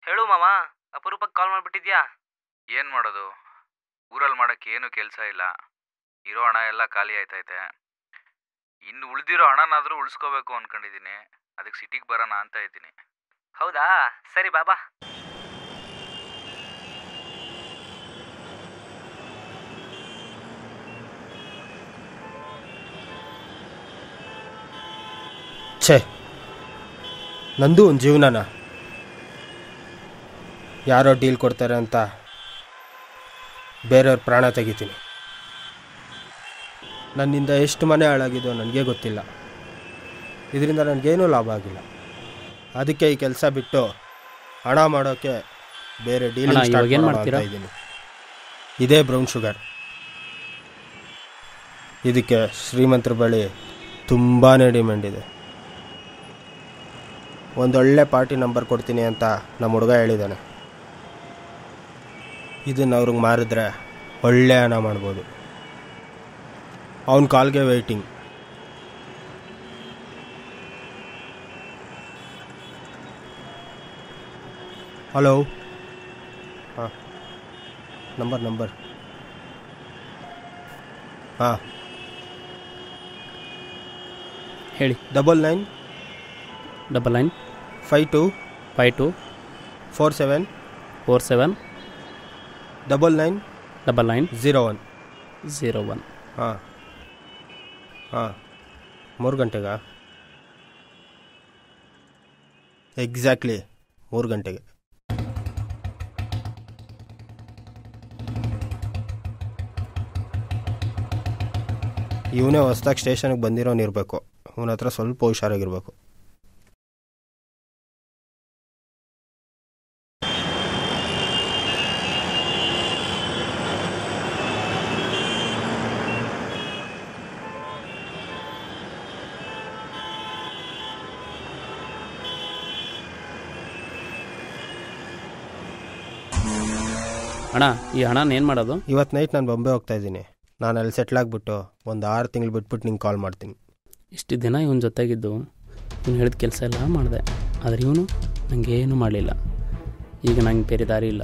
ಹೇಳು ಮಾವ ಅಪರೂಪಕ್ಕೆ ಕಾಲ್ ಮಾಡಿಬಿಟ್ಟಿದ್ಯಾ ಏನು ಮಾಡೋದು ಊರಲ್ಲಿ ಮಾಡೋಕ್ಕೆ ಏನು ಕೆಲಸ ಇಲ್ಲ ಇರೋ ಹಣ ಎಲ್ಲ ಖಾಲಿ ಆಯ್ತೈತೆ ಇನ್ನು ಉಳಿದಿರೋ ಹಣನಾದರೂ ಉಳಿಸ್ಕೋಬೇಕು ಅನ್ಕೊಂಡಿದ್ದೀನಿ ಅದಕ್ಕೆ ಸಿಟಿಗೆ ಬರೋಣ ಅಂತ ಇದ್ದೀನಿ ಹೌದಾ ಸರಿ ಬಾಬಾ ಛೇ ನಂದು ಒಂದು ಜೀವನನ ಯಾರೋ ಡೀಲ್ ಕೊಡ್ತಾರೆ ಅಂತ ಬೇರೆಯವ್ರ ಪ್ರಾಣ ತೆಗಿತೀನಿ ನನ್ನಿಂದ ಎಷ್ಟು ಮನೆ ಹಾಳಾಗಿದೋ ನನಗೆ ಗೊತ್ತಿಲ್ಲ ಇದರಿಂದ ನನಗೇನೂ ಲಾಭ ಆಗಿಲ್ಲ ಅದಕ್ಕೆ ಈ ಕೆಲಸ ಬಿಟ್ಟು ಹಣ ಮಾಡೋಕ್ಕೆ ಬೇರೆ ಅಣ್ಣ, ಡೀಲಿಂಗ್ ಇವಾಗ ಸ್ಟಾರ್ಟ್ ಏನ್ ಮಾಡೋಣ ಮಾಡ್ತೀರಾ? ಅಂತ ಇದ್ದೀನಿ ಇದೇ ಬ್ರೌನ್ ಶುಗರ್ ಇದಕ್ಕೆ ಶ್ರೀಮಂತರ ಬಳಿ ತುಂಬಾ ಡಿಮ್ಯಾಂಡ್ ಇದೆ ಒಂದೊಳ್ಳೆ ಪಾರ್ಟಿ ನಂಬರ್ ಕೊಡ್ತೀನಿ ಅಂತ ನಮ್ಮ ಹುಡುಗ ಹೇಳಿದ್ದಾನೆ ಇದನ್ನು ಅವ್ರಿಗೆ ಮಾರಿದ್ರೆ ಒಳ್ಳೆ ಹಣ ಮಾಡ್ಬೋದು ಅವನ ಕಾಲ್ಗೆ ವೆಯ್ಟಿಂಗ್ ಹಲೋ ಹಾಂ ನಂಬರ್ ನಂಬರ್ ಹಾಂ ಹೇಳಿ double nine double nine five two five two four seven four seven double nine double nine zero one zero one ಹಾಂ ಹಾಂ ಮೂರು ಗಂಟೆಗಾ ಎಕ್ಸಾಕ್ಟ್ಲಿ ಮೂರು ಗಂಟೆಗೆ ಇವನೇ ಹೊಸ್ದಾಗಿ ಸ್ಟೇಷನ್ಗೆ ಬಂದಿರೋನಿರಬೇಕು ಇವನ ಹತ್ರ ಸ್ವಲ್ಪ ಹುಷಾರಾಗಿರ್ಬೇಕು ಅಣ್ಣ ಈ ಹಣನ ಏನು ಮಾಡೋದು ಇವತ್ತು ನೈಟ್ ನಾನು ಬೊಂಬೆ ಹೋಗ್ತಾ ಇದ್ದೀನಿ ನಾನು ಅಲ್ಲಿ ಸೆಟ್ಲ್ ಆಗಿಬಿಟ್ಟು ಒಂದು ಆರು ತಿಂಗಳು ಬಿಟ್ಬಿಟ್ಟು ನಿಂಗೆ ಕಾಲ್ ಮಾಡ್ತೀನಿ ಇಷ್ಟು ದಿನ ಇವನ ಜೊತೆಗಿದ್ದು ಇವನು ಹೇಳಿದ ಕೆಲಸ ಎಲ್ಲ ಮಾಡಿದೆ ಆದರೆ ಇವನು ನನಗೇನು ಮಾಡಲಿಲ್ಲ ಈಗ ನಂಗೆ ಬೇರೆ ದಾರಿ ಇಲ್ಲ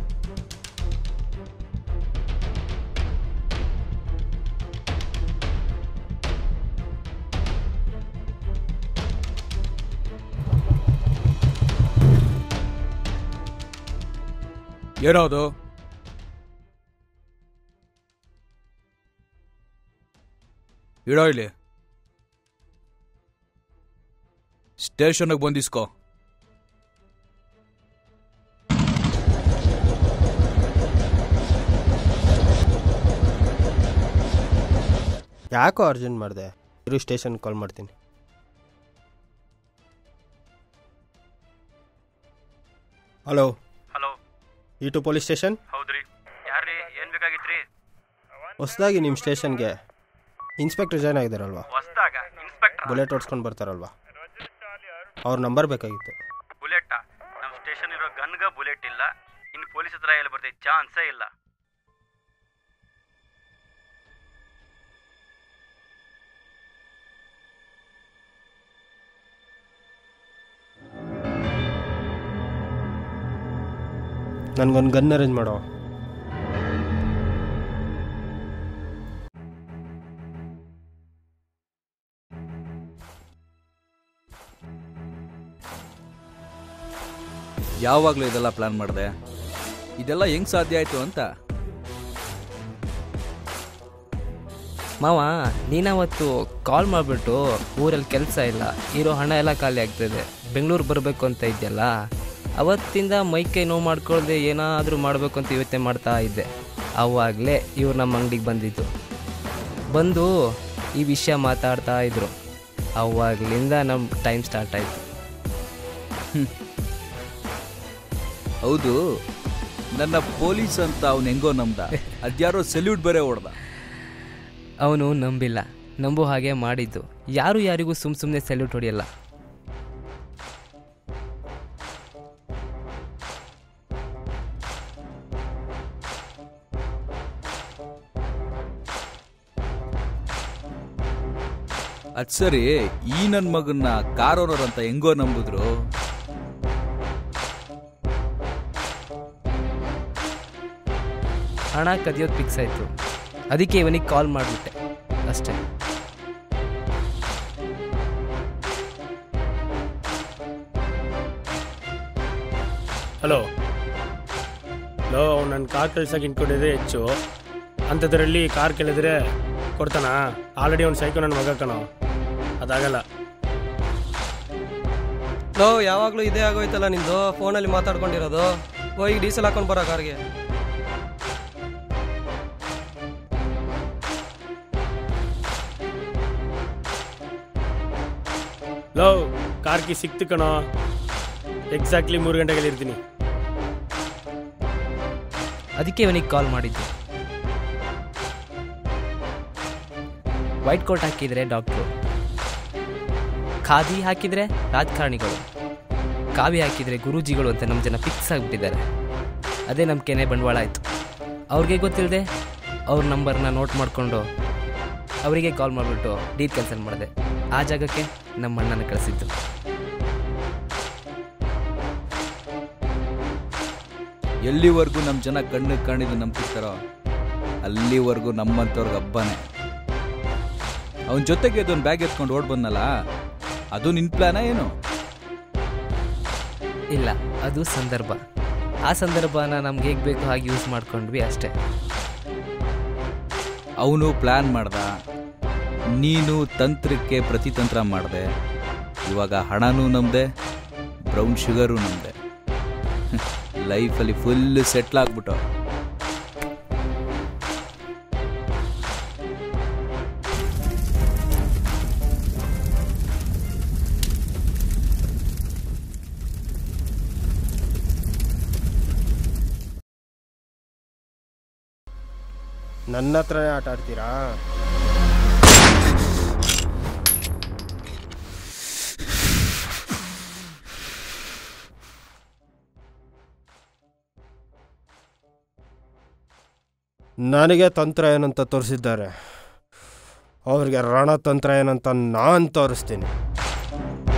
ಏನದು ಇಡೋ ಇಲ್ಲಿ ಸ್ಟೇಷನ್ಗೆ ಬಂದಿಸ್ಕೋ ಯಾಕೋ ಅರ್ಜೆಂಟ್ ಮಾಡಿದೆ ಇರು ಸ್ಟೇಷನ್ ಕಾಲ್ ಮಾಡ್ತೀನಿ ಹಲೋ ಹಲೋ ಈ ಟು ಪೊಲೀಸ್ ಸ್ಟೇಷನ್ ಹೌದ್ರಿ ಯಾರ್ರಿ ಏನ್ ಬೇಕಾಗಿತ್ರಿ ಹೊಸದಾಗಿ ನಿಮ್ಮ ಸ್ಟೇಷನ್ಗೆ ಇನ್ಸ್ಪೆಕ್ಟರ್ ಜಾಯ್ನ್ ಆಗಿದ್ದಾರಲ್ವಾ ಹೊಸ್ದಾಗ ಇನ್ಸ್ಪೆಕ್ಟರ್ ಬುಲೆಟ್ ಓಡಿಸ್ಕೊಂಡು ಬರ್ತಾರಲ್ವಾ ಅವ್ರ ನಂಬರ್ ಬೇಕಾಗಿತ್ತು ಬುಲೆಟ್ ನಮ್ಮ ಸ್ಟೇಷನ್ ಇರೋ ಗನ್ಗ ಬುಲೆಟ್ ಇಲ್ಲ ಇನ್ನು ಪೊಲೀಸ್ ಹತ್ರ ಎಲ್ಲಿ ಬರ್ತೈತೆ ಚಾನ್ಸೇ ಇಲ್ಲ ನನಗೊಂದು ಗನ್ ಅರೇಂಜ್ ಮಾಡೋ ಯಾವಾಗಲೂ ಇದೆಲ್ಲ ಪ್ಲಾನ್ ಮಾಡಿದೆ ಇದೆಲ್ಲ ಹೆಂಗ್ ಸಾಧ್ಯ ಆಯ್ತು ಅಂತ ಮಾವ ನೀನವತ್ತು ಕಾಲ್ ಮಾಡಿಬಿಟ್ಟು ಊರಲ್ಲಿ ಕೆಲಸ ಇಲ್ಲ ಇರೋ ಹಣ ಎಲ್ಲ ಖಾಲಿ ಆಗ್ತದೆ ಬೆಂಗಳೂರು ಬರಬೇಕು ಅಂತ ಇದೆಯಲ್ಲ ಅವತ್ತಿಂದ ಮೈಕೈ ನೋವು ಮಾಡ್ಕೊಳ್ದೆ ಏನಾದರೂ ಮಾಡಬೇಕು ಅಂತ ಯೋಚನೆ ಮಾಡ್ತಾ ಇದ್ದೆ ಅವಾಗಲೇ ಇವ್ರು ನಮ್ಮ ಅಂಗಡಿಗೆ ಬಂದಿದ್ದು ಬಂದು ಈ ವಿಷಯ ಮಾತಾಡ್ತಾ ಇದ್ರು ಅವಾಗಲಿಂದ ನಮ್ಮ ಟೈಮ್ ಸ್ಟಾರ್ಟ್ ಆಯಿತು ಹೌದು ನನ್ನ ಪೊಲೀಸ್ ಅಂತ ಅವ್ನು ಹೆಂಗೋ ನಮ್ದ ಅದ್ಯಾರೋ ಸೆಲ್ಯೂಟ್ ಬೇರೆ ಹೊಡ್ದ ಅವನು ನಂಬಿಲ್ಲ ನಂಬೋ ಹಾಗೆ ಮಾಡಿದ್ದು ಯಾರು ಯಾರಿಗೂ ಸುಮ್ಮ ಸುಮ್ಮನೆ ಸೆಲ್ಯೂಟ್ ಹೊಡೆಯಲ್ಲ ಅದ್ ಸರಿ ಈ ನನ್ನ ಮಗನ್ನ ಕಾರ್ ಓನರ್ ಅಂತ ಹೆಂಗೋ ನಂಬಿದ್ರು ಹಣ ಕದಿಯೋದು ಫಿಕ್ಸ್ ಆಯಿತು ಅದಕ್ಕೆ ಇವನಿಗೆ ಕಾಲ್ ಮಾಡಿಬಿಟ್ಟೆ ಅಷ್ಟೇ ಹಲೋ ಲೋ ಅವ್ನು ನನ್ನ ಕಾರ್ ಕಳ್ಸಕ್ಕೆ ಇಟ್ಕೊಂಡಿದ್ರೆ ಹೆಚ್ಚು ಅಂಥದ್ರಲ್ಲಿ ಕಾರ್ ಕೇಳಿದ್ರೆ ಕೊಡ್ತಾನ ಆಲ್ರೆಡಿ ಅವ್ನು ಸೈಕೋ ನನ್ನ ಮಗ ಕಣೋ ಅದಾಗಲ್ಲ ಲೋ ಯಾವಾಗಲೂ ಇದೇ ಆಗೋಯ್ತಲ್ಲ ನಿಂದು ಫೋನಲ್ಲಿ ಮಾತಾಡ್ಕೊಂಡಿರೋದು ಹೋಗಿ ಡೀಸೆಲ್ ಹಾಕೊಂಡು ಬರೋ ಕಾರ್ಗೆ ಲೋ ಕಾರ್ ಕಿ ಸಿಕ್ತು ಕಣೋ ಎಕ್ಸಾಕ್ಟ್ಲಿ ಮೂರು ಗಂಟೆಗೆ ಇರ್ತೀನಿ ಅದಕ್ಕೆ ಇವನಿಗೆ ಕಾಲ್ ಮಾಡಿದ್ದು ವೈಟ್ ಕೋಟ್ ಹಾಕಿದರೆ ಡಾಕ್ಟ್ರು ಖಾದಿ ಹಾಕಿದರೆ ರಾಜಕಾರಣಿಗಳು ಕಾವಿ ಹಾಕಿದರೆ ಗುರೂಜಿಗಳು ಅಂತ ನಮ್ಮ ಜನ ಫಿಕ್ಸ್ ಆಗಿಬಿಟ್ಟಿದ್ದಾರೆ ಅದೇ ನಂಬಿಕೆನೇ ಬಂಡವಾಳ ಆಯಿತು ಅವ್ರಿಗೆ ಗೊತ್ತಿಲ್ಲದೆ ಅವ್ರ ನಂಬರ್ನ ನೋಟ್ ಮಾಡಿಕೊಂಡು ಅವರಿಗೆ ಕಾಲ್ ಮಾಡಿಬಿಟ್ಟು ಡೀಲ್ ಕ್ಯಾನ್ಸಲ್ ಮಾಡಿದೆ ಆ ಜಾಗಕ್ಕೆ ನಮ್ಮ ಅಣ್ಣನ ಕಳಿಸಿದ್ದು ಎಲ್ಲಿವರೆಗೂ ನಮ್ಮ ಜನ ಕಣ್ಣು ಕಾಣಿದ್ದು ನಂಬ್ತಿರ್ತಾರೋ ಅಲ್ಲಿವರೆಗೂ ನಮ್ಮಂಥವ್ರಿಗೆ ಹಬ್ಬನೇ ಅವನ ಜೊತೆಗೆ ಅದೊಂದು ಬ್ಯಾಗ್ ಎತ್ಕೊಂಡು ಓಡ್ ಬಂದಲ್ಲ ಅದು ನಿನ್ನ ಪ್ಲಾನ ಏನು ಇಲ್ಲ ಅದು ಸಂದರ್ಭ ಆ ಸಂದರ್ಭನ ನಮ್ಗೆ ಹೇಗೆ ಬೇಕೋ ಹಾಗೆ ಯೂಸ್ ಮಾಡ್ಕೊಂಡ್ವಿ ಅಷ್ಟೇ ಅವನು ಪ್ಲ್ಯಾನ್ ಮಾಡ್ದ ನೀನು ತಂತ್ರಕ್ಕೆ ಪ್ರತಿತಂತ್ರ ಮಾಡಿದೆ ಇವಾಗ ಹಣನೂ ನಮ್ದೆ ಬ್ರೌನ್ ಶುಗರು ನಮ್ದೆ ಲೈಫಲ್ಲಿ ಫುಲ್ ಸೆಟ್ಲ್ ಆಗ್ಬಿಟ್ಟು ನನ್ನ ಹತ್ರನೇ ಆಟ ಆಡ್ತೀರಾ ನನಗೆ ತಂತ್ರ ಏನಂತ ತೋರಿಸಿದ್ದಾರೆ ಅವ್ರಿಗೆ ರಣತಂತ್ರ ಏನಂತ ನಾನು ತೋರಿಸ್ತೀನಿ